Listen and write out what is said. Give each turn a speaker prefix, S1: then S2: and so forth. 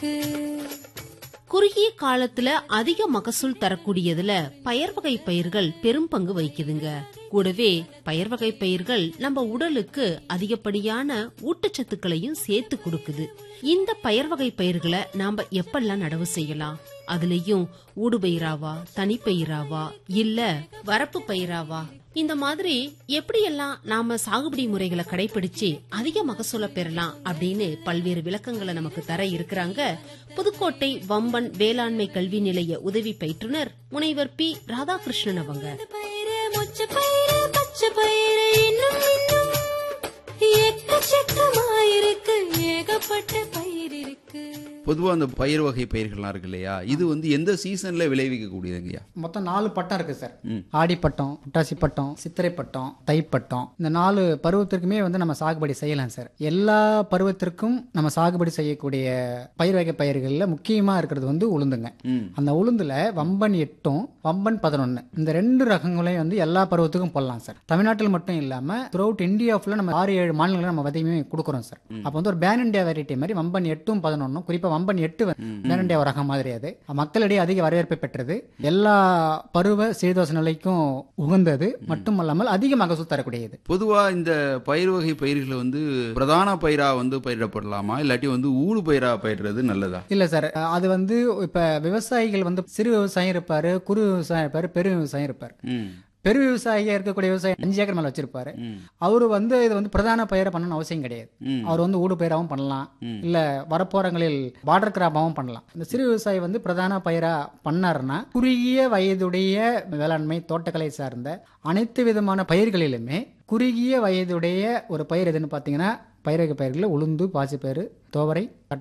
S1: இருக்கு
S2: குறுகிய காலத்துல அதிக மகசூல் தரக்கூடியதுல பயர் வகை பயிர்கள் பெரும் பங்கு வகிக்குதுங்க கூடவே பயர் வகை பயிர்கள் நம்ம உடலுக்கு அதிகப்படியான ஊட்டச்சத்துக்களையும் சேர்த்து கொடுக்குது இந்த பயர் வகை பயிர்களை நாம எப்பெல்லாம் நடவு செய்யலாம் அதுலயும் ஊடுபயிராவா தனிப்பயிராவா இல்ல வரப்பு பயிராவா இந்த மாதிரி எப்படியெல்லாம் நாம சாகுபடி முறைகளை கடைபிடிச்சு அதிக மகசூல பெறலாம் அப்படின்னு பல்வேறு விளக்கங்களை நமக்கு தர இருக்கிறாங்க புதுக்கோட்டை வம்பன் வேளாண்மை கல்வி நிலைய உதவி பயிற்றுனர் முனைவர் பி ராதாகிருஷ்ணன் அவங்க
S1: பயிறு மொச்ச பயிறு பச்சை பயிறு இன்னும் இன்னும் எக்கச்சக்கமாயிருக்கு ஏகப்பட்ட பயிர் இருக்கு
S3: பொதுவா அந்த பயிர் வகை பயிர்கள்லாம் இருக்கு இல்லையா இது வந்து எந்த சீசன்ல விளைவிக்க கூடியதுங்கய்யா
S4: மொத்தம் நாலு பட்டம் இருக்கு சார் ஆடி பட்டம் புட்டாசி பட்டம் சித்திரை பட்டம் தைப்பட்டம் இந்த நாலு பருவத்திற்குமே வந்து நம்ம சாகுபடி செய்யலாம் சார் எல்லா பருவத்திற்கும் நம்ம சாகுபடி செய்யக்கூடிய பயிர் வகை பயிர்களில் முக்கியமா இருக்கிறது வந்து உளுந்துங்க
S3: ம்.
S4: அந்த உளுந்துல வம்பன் எட்டும் வம்பன் பதினொன்னு இந்த ரெண்டு ரகங்களையும் வந்து எல்லா பருவத்துக்கும் போடலாம் சார் தமிழ்நாட்டில் மட்டும் இல்லாம த்ரூ இந்தியா ஃபுல்லா நம்ம ஆறு ஏழு மாநிலங்களில் நம்ம விதையுமே கொடுக்குறோம் சார் அப்போ வந்து ஒரு பேன் இண்டியா வெரைட்டி மாதிரி வம்பன் எட்டும் பதினொன்னும் குறிப்பா வம்பன் எட்டு வந்து பேன் இண்டியா ரகம் மாதிரி அது மக்களிடையே அதிக வரவேற்பை பெற்றது எல்லா பருவ சீதோச நிலைக்கும் உகந்தது மட்டுமல்லாமல் அதிக மகசூல் தரக்கூடியது
S3: பொதுவா இந்த பயிர் வகை பயிர்களை வந்து பிரதான பயிரா வந்து பயிரிடப்படலாமா இல்லாட்டி வந்து ஊடு பயிரா பயிரிடுறது நல்லதா
S4: இல்ல சார் அது வந்து இப்ப விவசாயிகள் வந்து சிறு விவசாயம் இருப்பாரு குறு விவசாயம் இருப்பாரு பெரு விவசாயம் இருப்பாரு
S3: ம்
S4: பெரு விவசாயியா இருக்கக்கூடிய விவசாயி அஞ்சு ஏக்கர் மேல வச்சிருப்பாரு
S3: ம்.
S4: அவரு வந்து இது வந்து பிரதான பயிரை பண்ணணும்னு அவசியம் கிடையாது
S3: ம்.
S4: அவர் வந்து ஊடு பயிராகவும் பண்ணலாம் இல்ல வரப்போறங்களில் பார்டர் கிராப்பாகவும் பண்ணலாம் இந்த சிறு விவசாயி வந்து பிரதான பயிரா பண்ணாருன்னா குறுகிய வயதுடைய வேளாண்மை தோட்டக்கலை சார்ந்த அனைத்து விதமான பயிர்களிலுமே குறுகிய வயதுடைய ஒரு பயிர் எதுன்னு பார்த்தீங்கன்னா பயிரக பயிர்களில் உளுந்து பாசிப்பயிறு துவரை